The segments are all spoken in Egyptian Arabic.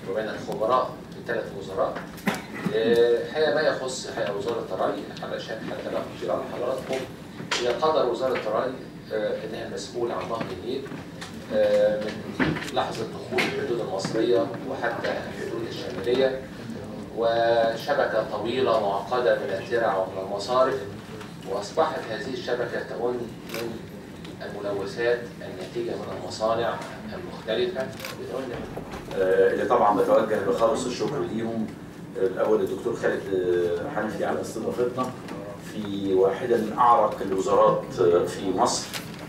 وبين الخبراء في الثلاث وزراء الحقيقه ما يخص الحقيقه وزاره الري علشان حتى لا اطيل على حضراتكم هي قدر وزاره الري آه، انها مسؤوله عن نهر النيل آه، من لحظه دخول الحدود المصريه وحتى الحدود الشماليه وشبكه طويله معقده من الترع ومن المصارف واصبحت هذه الشبكه تؤن من الملوثات الناتجه من المصانع المختلفه بتؤن آه، اللي طبعا بتوجه بخالص الشكر ليهم آه، الاول الدكتور خالد آه، حنفي على استضافتنا في واحده من اعرق الوزارات آه، في مصر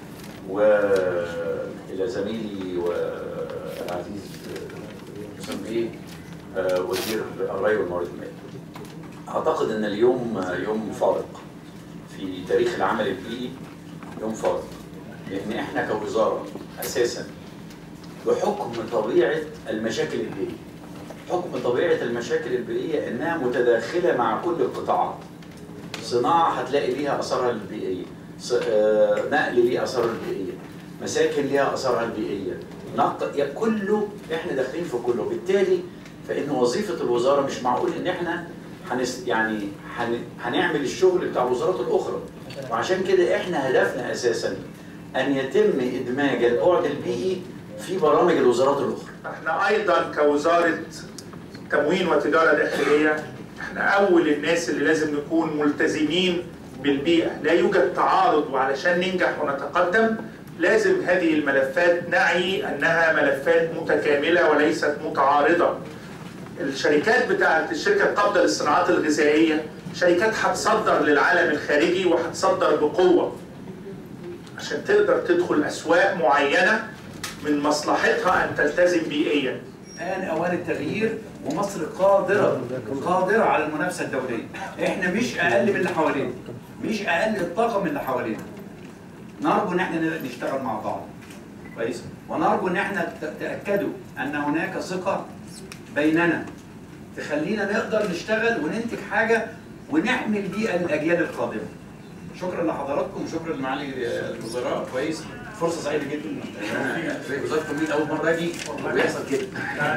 والى زميلي والعزيز آه، مسمى ايه آه، وزير الري والموارد المائيه. اعتقد ان اليوم آه، يوم فارق في تاريخ العمل البيئي يوم فارق لان احنا كوزاره اساسا بحكم طبيعه المشاكل البيئيه. حكم طبيعه المشاكل البيئيه انها متداخله مع كل القطاعات. صناعه هتلاقي ليها اثارها البيئيه، ص- آه، نقل ليه اثارها البيئيه، مساكن ليها اثارها البيئيه، نقل يا كله احنا داخلين في كله، بالتالي فان وظيفه الوزاره مش معقول ان احنا هنس يعني هن... هنعمل الشغل بتاع الوزارات الاخرى وعشان كده احنا هدفنا اساسا ان يتم ادماج البعد البيئي في برامج الوزارات الاخرى احنا ايضا كوزاره تموين وتجاره داخليه احنا اول الناس اللي لازم نكون ملتزمين بالبيئه لا يوجد تعارض وعلشان ننجح ونتقدم لازم هذه الملفات نعي انها ملفات متكامله وليست متعارضه الشركات بتاعت الشركه القابضه للصناعات الغذائيه شركات هتصدر للعالم الخارجي وهتصدر بقوه عشان تقدر تدخل اسواق معينه من مصلحتها ان تلتزم بيئيا آن أوان التغيير ومصر قادرة قادرة على المنافسة الدولية إحنا مش أقل من اللي حوالينا مش أقل الطاقة من اللي حوالينا نرجو إن إحنا نقدر نشتغل مع بعض كويس ونرجو إن إحنا ت- تأكدوا أن هناك ثقة بيننا تخلينا نقدر نشتغل وننتج حاجة ونحمل بيئة للأجيال القادمة شكرا لحضراتكم وشكرا لمعالي الوزراء كويس فرصة سعيدة جدا أنا في وزارة التموين أول مرة أجي وبيحصل كده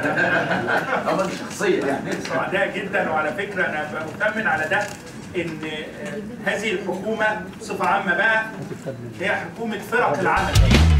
أما دي شخصية يعني سعداء جدا وعلى فكره انا ببقى مطمن على ده ان آه، هذه الحكومه بصفه عامه بقى هي حكومه فرق العمل